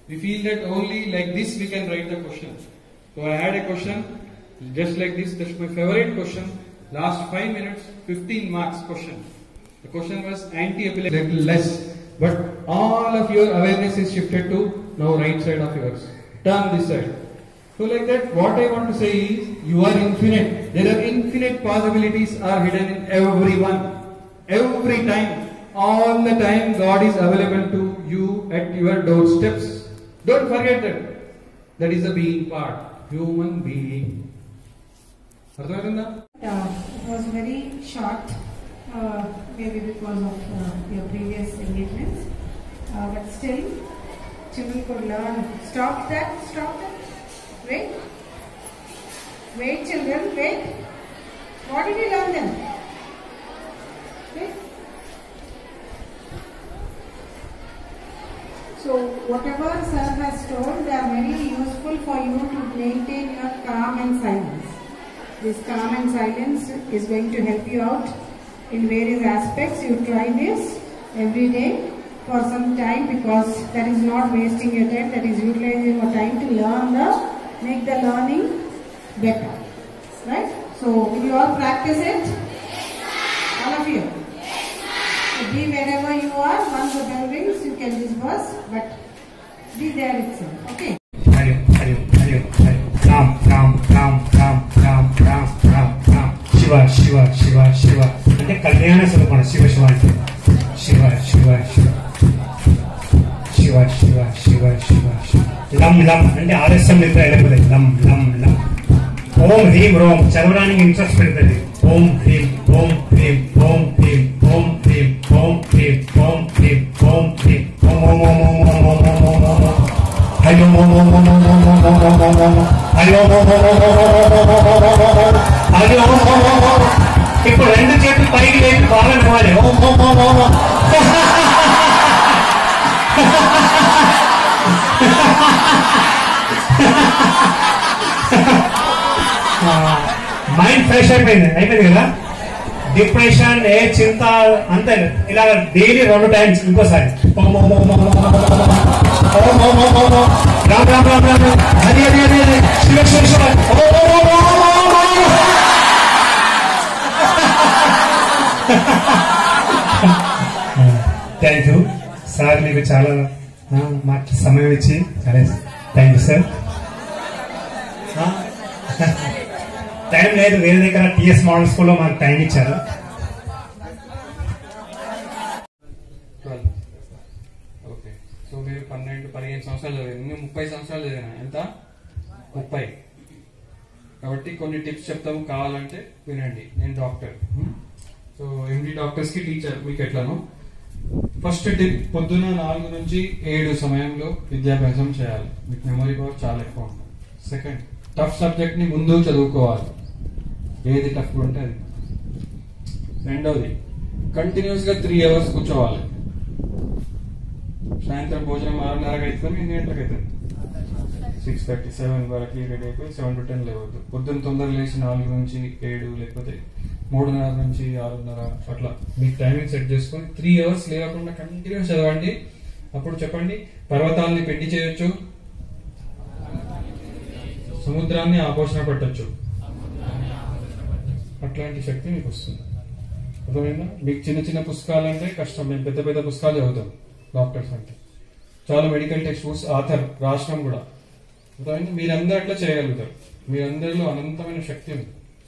We feel that only like this we can write the question. So I had a question just like this. That's my favorite question. Last five minutes, 15 marks question. The question was anti-epileptic little less, but all of your awareness is shifted to now right side of yours. Turn this side. So like that, what I want to say is, you are infinite. There are infinite possibilities are hidden in everyone. Every time, all the time, God is available to you at your doorsteps. Don't forget that. That is the being part. Human being. అర్థమైందా Uh, it was very short, uh, maybe because of uh, your previous engagements, uh, but still, children could learn. Stop that, stop that. Wait. Wait, children, wait. What did you learn then? Wait. So, whatever sir has told, they are very useful for you to maintain your calm and silence. This calm and silence is going to help you out in various aspects. You try this every day for some time because that is not wasting your time, that is utilizing your time to learn the, make the learning better. Right? So, will you all practice it? All of you? So be wherever you are, once the bell rings, you can disperse, but be there itself. Okay? Hari Hari Hari Hari Ram Ram Ram Ram Ram Ram Ram Ram Shiva Shiva Shiva Shiva అంటే కళ్యాణ స్వరూపణ శివ శివ అంటే శివ శివ శివ శివ శివ శివ శివ శివ లం లం అంటే ఆలస్యం నిద్ర వెళ్ళిపోతుంది లం లం లం ఓం హ్రీం రోం చదవడానికి ఇంట్రెస్ట్ పెడుతుంది ఓం హ్రీం ఓం హ్రీం ఓం హ్రీం ఓం హ్రీం ఓం హ్రీం ఓం హ్రీం ఓం హ్రీం ఓం ఓం ఓం ఓం ఓం ఓం ఓం ఓం ఓం ఓం హరి ఓం ఓం ఓం ఓం ఓం ఓం ఓం ఓం ఓం ఓం ఓం హరి ఓం ఓం ఓం ఓం ఓం ఓం ఓం ఓం ఓం ఓం ఓం హరి ఓం ఓం ఓం ఓం ఓం ఇప్పుడు రెండు చేతులు పైకి లేపి బాగా నవ్వాలి ఓం ఓం ఓం ఓం ఓం మైండ్ ఫ్రెష్ అయిపోయింది అయిపోయింది కదా డిప్రెషన్ ఏ చింత అంతే ఇలా డైలీ రెండు టైమ్స్ ఇంకోసారి Om Om Om Om Om Om Om Om Om Om Om. Ram Ram Ram Ram Ram. Hari Hari Hari Hari Shiva Shiva Shiva Om Om Om Om Om Om Om. Thank you sir మీకు చాలా ఆ, మాకు సమయం ఇచ్చి సరే థ్యాంక్ యూ సార్ టైం లేదు వేరే దగ్గర టిఎస్ మోడల్ స్కూల్లో మాకు టైం ఇచ్చారు ట్వెల్వ్ ఓకే సో మీరు పన్నెండు పదిహేను సంవత్సరాలు చదివారు నేను ముప్పై సంవత్సరాలు చదివాను ఎంత ముప్పై కాబట్టి కొన్ని టిప్స్ చెప్తాము కావాలంటే వినండి నేను డాక్టర్ సో ఎండి డాక్టర్స్ కి టీచర్ మీకు ఎట్లానో ఫస్ట్ టిప్ పొద్దున నాలుగు నుంచి ఏడు సమయంలో విద్యాభ్యాసం చేయాలి మీకు మెమరీ పవర్ చాలా ఎక్కువ ఉంటుంది సెకండ్ టఫ్ సబ్జెక్ట్ ని ముందు చదువుకోవాలి ఏది టఫ్ ఉంటే అది రెండవది కంటిన్యూస్ గా త్రీ అవర్స్ కూర్చోవాలి సాయంత్రం భోజనం ఆరున్నరకు అవుతుంది ఎన్ని గంటలకు అవుతుంది సిక్స్ థర్టీ సెవెన్ వరకు రెడీ అయిపోయి సెవెన్ టు టెన్ లేవద్దు పొద్దున్న తొందరగా లేచి నాలుగు నుంచి ఏడు లేకపోతే మూడున్నర నుంచి ఆరున్నర అట్లా మీకు టైమింగ్ సెట్ చేసుకొని త్రీ అవర్స్ లేకుండా కంటిన్యూస్ చదవండి అప్పుడు చెప్పండి పర్వతాల్ని పెట్టి చేయొచ్చు సముద్రాన్ని ఆపోషణ పెట్టొచ్చు అట్లాంటి శక్తి మీకు వస్తుంది అర్థమైందా మీకు చిన్న చిన్న పుస్తకాలు అంటే కష్టం మేము పెద్ద పెద్ద పుస్తకాలు చదువుతాం డాక్టర్స్ అంటే చాలా మెడికల్ టెక్స్ట్ బుక్స్ ఆథర్ రాష్ట్రం కూడా అర్థమైంది మీరందరూ అట్లా చేయగలుగుతారు మీరందరిలో అనంతమైన శక్తి ఉంది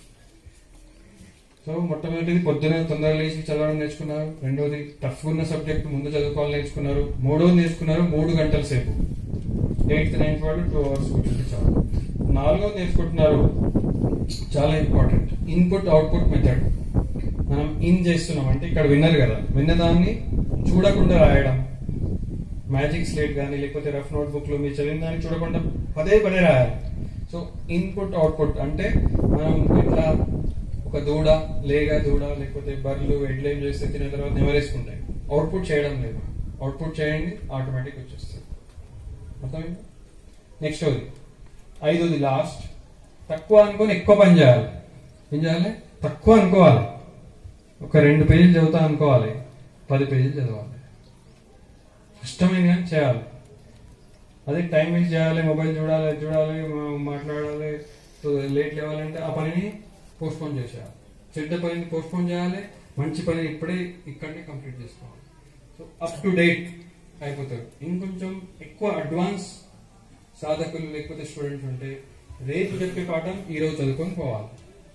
సో మొట్టమొదటిది పొద్దున తొందరగా లేచి చదవడం నేర్చుకున్నారు రెండోది టఫ్ ఉన్న సబ్జెక్ట్ ముందు చదువుకోవాలి నేర్చుకున్నారు మూడోది నేర్చుకున్నారు మూడు గంటల సేపు ఎయిత్ నైన్త్ వాళ్ళు టూ అవర్స్ కూర్చుంటే చాలు నాలుగోది నేర్చుకుంటున్నారు చాలా ఇంపార్టెంట్ ఇన్పుట్ అవుట్పుట్ మెథడ్ మనం ఇన్ చేస్తున్నాం అంటే ఇక్కడ విన్నారు కదా విన్నదాన్ని చూడకుండా రాయడం మ్యాజిక్ స్లేట్ కానీ లేకపోతే రఫ్ నోట్ బుక్ లో మీరు చదివిన దాన్ని చూడకుండా పదే పదే రాయాలి సో ఇన్పుట్ అవుట్పుట్ అంటే మనం ఇట్లా ఒక దూడ లేగ దూడ లేకపోతే బర్రెలు ఎడ్లు ఏం చేస్తే తిన్న తర్వాత నెమరేసుకుంటాయి అవుట్పుట్ చేయడం లేదు అవుట్పుట్ చేయండి ఆటోమేటిక్ వచ్చేస్తుంది అర్థమైంది నెక్స్ట్ అది ఐదోది లాస్ట్ తక్కువ అనుకొని ఎక్కువ పని చేయాలి ఏం చేయాలి తక్కువ అనుకోవాలి ఒక రెండు పేజీలు చదువుతా అనుకోవాలి పది పేజీలు చదవాలి కష్టమైన కానీ చేయాలి అదే టైం వేస్ట్ చేయాలి మొబైల్ చూడాలి అది చూడాలి మా- మాట్లాడాలి లేట్ లేవాలంటే ఆ పనిని పోస్ట్పోన్ చేసేయాలి చెడ్డ పనిని పోస్ట్పోన్ చేయాలి మంచి పని ఇప్పుడే ఇక్కడనే కంప్లీట్ చేసుకోవాలి సో అప్ టు డేట్ అయిపోతారు ఇంకొంచెం ఎక్కువ అడ్వాన్స్ సాధకులు లేకపోతే స్టూడెంట్స్ ఉంటే రేపు చెప్పే పాఠం ఈ రోజు చదువుకొని పోవాలి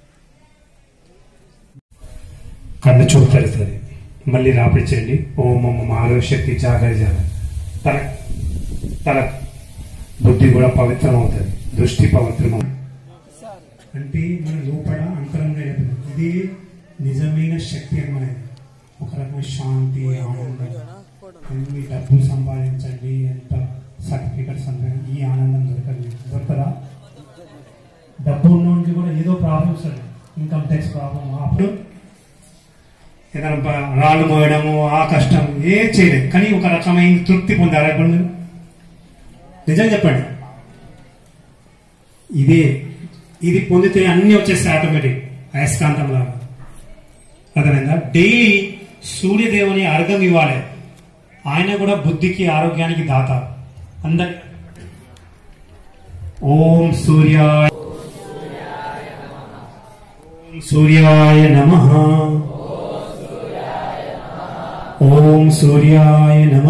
కన్ను చూపు తెరుతుంది మళ్ళీ రాపించండి ఓం అమ్మ మాధవ శక్తి జాగ్రత్త జాగ్రత్త తన తన బుద్ధి కూడా పవిత్రం అవుతుంది దృష్టి పవిత్రం అవుతుంది అంటే మన లోపల అంతరంగా ఏదైనా ఇది నిజమైన శక్తి అనేది ఒక రకమైన శాంతి ఆనందం ఎన్ని డబ్బులు సంపాదించండి ఎంత సర్టిఫికెట్స్ సంపాదించండి ఈ ఆనందం దొరకదు మీకు. దొరకదా డబ్బు ఉన్నోడికి కూడా ఏదో ప్రాబ్లమ్స్ అండి ఇన్కమ్ ట్యాక్స్ ప్రాబ్లం అప్పుడు ఏదైనా బ- రాళ్ళు మోయడము ఆ కష్టం ఏం చేయలేదు కానీ ఒక రకమైన తృప్తి పొందారు ఇప్పుడు మీరు నిజం చెప్పండి ఇదే ఇది పొందితే అన్ని వచ్చేస్తాయి ఆటోమేటిక్ అయస్కాంతం లాగా అర్థమైందా డైలీ సూర్యదేవుని అర్ఘం ఇవ్వాలి ఆయన కూడా బుద్ధికి ఆరోగ్యానికి దాత అందరి ఓం సూర్యాయ ఓం సూర్యాయ నమ ఓం సూర్యాయ నమ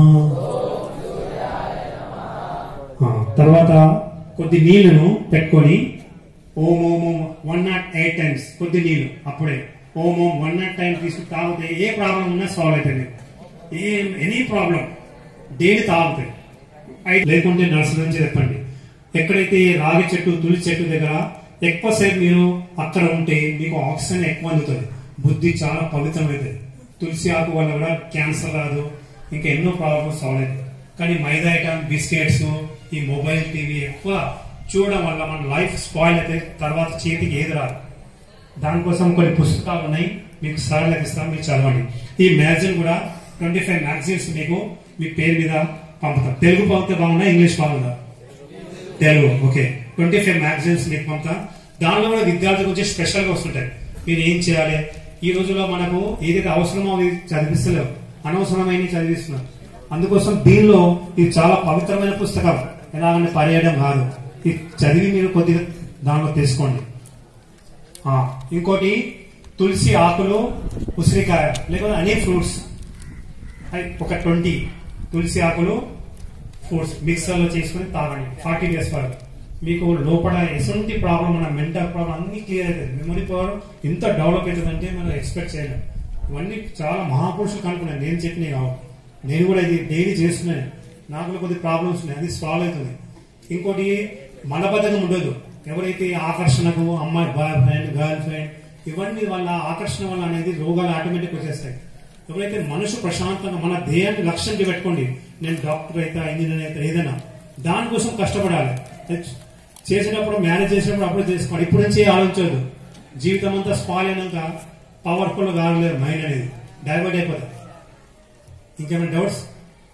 తర్వాత కొద్ది నీళ్లను పెట్టుకొని Om Om Om one nought eight times కొద్ది నీళ్లు అప్పుడే Om Om one nought time తీసుకుని తాగితే ఏ ప్రాబ్లం ఉన్నా సాల్వ్ అవుతుంది ఏ ఎనీ ప్రాబ్లం డైలీ తాగుతాయి అయితే లేకుంటే నర్సు నుంచి చెప్పండి ఎక్కడైతే రాగి చెట్టు తులసి చెట్టు దగ్గర ఎక్కువసేపు మీరు అక్కడ ఉంటే మీకు ఆక్సిజన్ ఎక్కువ అందుతుంది బుద్ధి చాలా పవిత్రమవుతుంది తులసి ఆకు వల్ల కూడా క్యాన్సర్ రాదు ఇంకా ఎన్నో ప్రాబ్లమ్స్ సాల్వ్ అవుతాయి కానీ మైదా ఐటమ్ బిస్కెట్స్ ఈ మొబైల్ టీవీ ఎక్కువ చూడడం వల్ల మన లైఫ్ స్పాయిల్ అయితే తర్వాత చేతికి ఏది రాదు దానికోసం కొన్ని పుస్తకాలు ఉన్నాయి మీకు సార్లకు ఇస్తాం మీరు చదవండి ఈ మ్యాగజైన్ కూడా ట్వంటీ ఫైవ్ మ్యాగజైన్స్ మీకు మీ పేరు మీద పంపుతాం తెలుగు పంపితే బాగుందా ఇంగ్లీష్ బాగుందా Telugu okay twenty five magazines మీకు పంపుతాం దానిలో కూడా విద్యార్థులకు వచ్చి స్పెషల్ గా వస్తుంటాయి మీరు ఏం చేయాలి ఈ రోజుల్లో మనకు ఏదైతే అవసరమో అవి చదివిస్తలేవు అనవసరమైన చదివిస్తున్నాం అందుకోసం దీనిలో ఇది చాలా పవిత్రమైన పుస్తకం ఎలాగంటే పర్యటన కాదు ఇది చదివి మీరు కొద్దిగా దానిలో తీసుకోండి ఆ, ఇంకోటి తులసి ఆకులు ఉసిరికాయ లేకపోతే అనే ఫ్రూట్స్ అవి ఒక ట్వంటీ తులసి ఆకులు ఫ్రూట్స్ మిక్సర్లో చేసుకుని తాగండి ఫార్టీ డేస్ వరకు మీకు లోపల ఎటువంటి ప్రాబ్లం మన మెంటల్ ప్రాబ్లం అన్ని క్లియర్ అవుతుంది మెమరీ పవర్ ఎంత డెవలప్ అవుతుందంటే మనం ఎక్స్పెక్ట్ చేయలేం ఇవన్నీ చాలా మహాపురుషులు కనుక్కున్నాను నేను చెప్పినవి కావు నేను కూడా ఇది డైలీ చేస్తున్నాను నాకు కూడా కొద్ది ప్రాబ్లమ్స్ ఉన్నాయి అది సాల్వ్ అవుతుంది ఇంకోటి మలబద్ధకం ఉండదు ఎవరైతే ఆకర్షణకు అమ్మాయి బాయ్ ఫ్రెండ్ గర్ల్ ఫ్రెండ్ ఇవన్నీ వల్ల ఆకర్షణ వల్ల అనేది రోగాలు ఆటోమేటిక్ వచ్చేస్తాయి ఎవరైతే మనసు ప్రశాంతంగా మన ధ్యేయాన్ని లక్ష్యంగా పెట్టుకోండి నేను డాక్టర్ అయితే ఇంజనీర్ అయితే ఏదైనా దానికోసం కష్టపడాలి చేసేటప్పుడు మేనేజ్ చేసినప్పుడు అప్పుడు చేసుకోండి ఇప్పుడు నుంచి ఆలోచించదు జీవితం అంతా స్పాల్ అయినాక పవర్ఫుల్ కాగలేదు మైండ్ అనేది డైవర్ట్ అయిపోతుంది ఇంకేమైనా డౌట్స్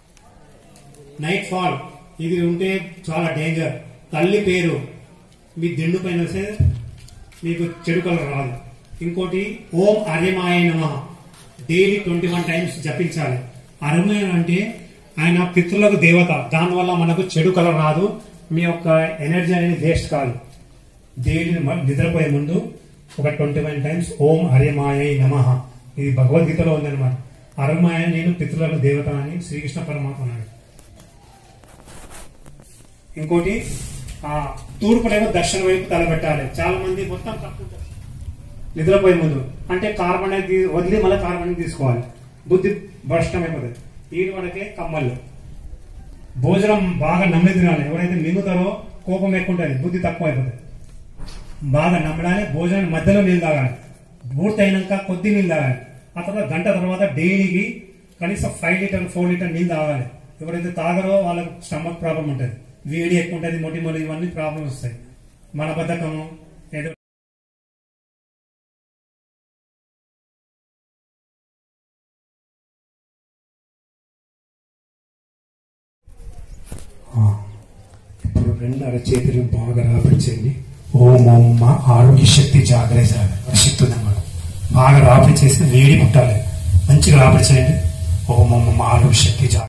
నైట్ ఫాల్ ఇది ఉంటే చాలా డేంజర్ తల్లి పేరు మీ దిండు పైన వస్తే మీకు చెడు కలర్ రాదు ఇంకోటి ఓం అరిమాయ నమ డైలీ ట్వంటీ వన్ టైమ్స్ జపించాలి అరిమాయ అంటే ఆయన పితృలకు దేవత దానివల్ల మనకు చెడు కలర్ రాదు మీ యొక్క ఎనర్జీ అనేది వేస్ట్ కాదు డైలీ మ- నిద్రపోయే ముందు ఒక ట్వంటీ వన్ టైమ్స్ ఓం హరిమాయ నమ ఇది భగవద్గీతలో ఉందన్నమాట అరమాయ నేను పితృలకు దేవత అని శ్రీకృష్ణ పరమాత్మ అన్నాడు ఇంకోటి ఆ తూర్పులేమో దక్షిణ వైపు తలపెట్టాలి చాలా మంది మొత్తం తప్పుకుంటారు నిద్రపోయే ముందు అంటే కార్బన్ అనేది వదిలి మళ్ళీ కార్బన్ తీసుకోవాలి బుద్ధి భ్రష్టం అయిపోతుంది వీటి వరకే కమ్మలు భోజనం బాగా నమ్మి తినాలి ఎవరైతే మింగుతారో కోపం ఎక్కువ ఉంటుంది బుద్ధి తక్కువ అయిపోతుంది బాగా నమ్మడాలి భోజనం మధ్యలో నీళ్ళు తాగాలి పూర్తి అయినాక కొద్ది నీళ్ళు తాగాలి ఆ తర్వాత గంట తర్వాత డైలీకి కనీసం ఫైవ్ లీటర్ ఫోర్ లీటర్ నీళ్ళు తాగాలి ఎవరైతే తాగరో వాళ్ళకి స్టమక్ ప్రాబ్లం ఉంటుంది వేడి ఎక్కువ ఉంటుంది మొటిమలు ఇవన్నీ ప్రాబ్లమ్స్ వస్తాయి మన బద్ధకము ఏదో ఇప్పుడు రెండు అరచేతులు బాగా రాపించండి ఓం ఓం మా ఆరోగ్య శక్తి జాగ్రత్త శక్తి ఉందన్నమాట బాగా రాపిడి చేసి వేడి పుట్టాలి మంచిగా రాపిడి చేయండి ఓం ఓం మా ఆరోగ్య శక్తి జాగ్రత్త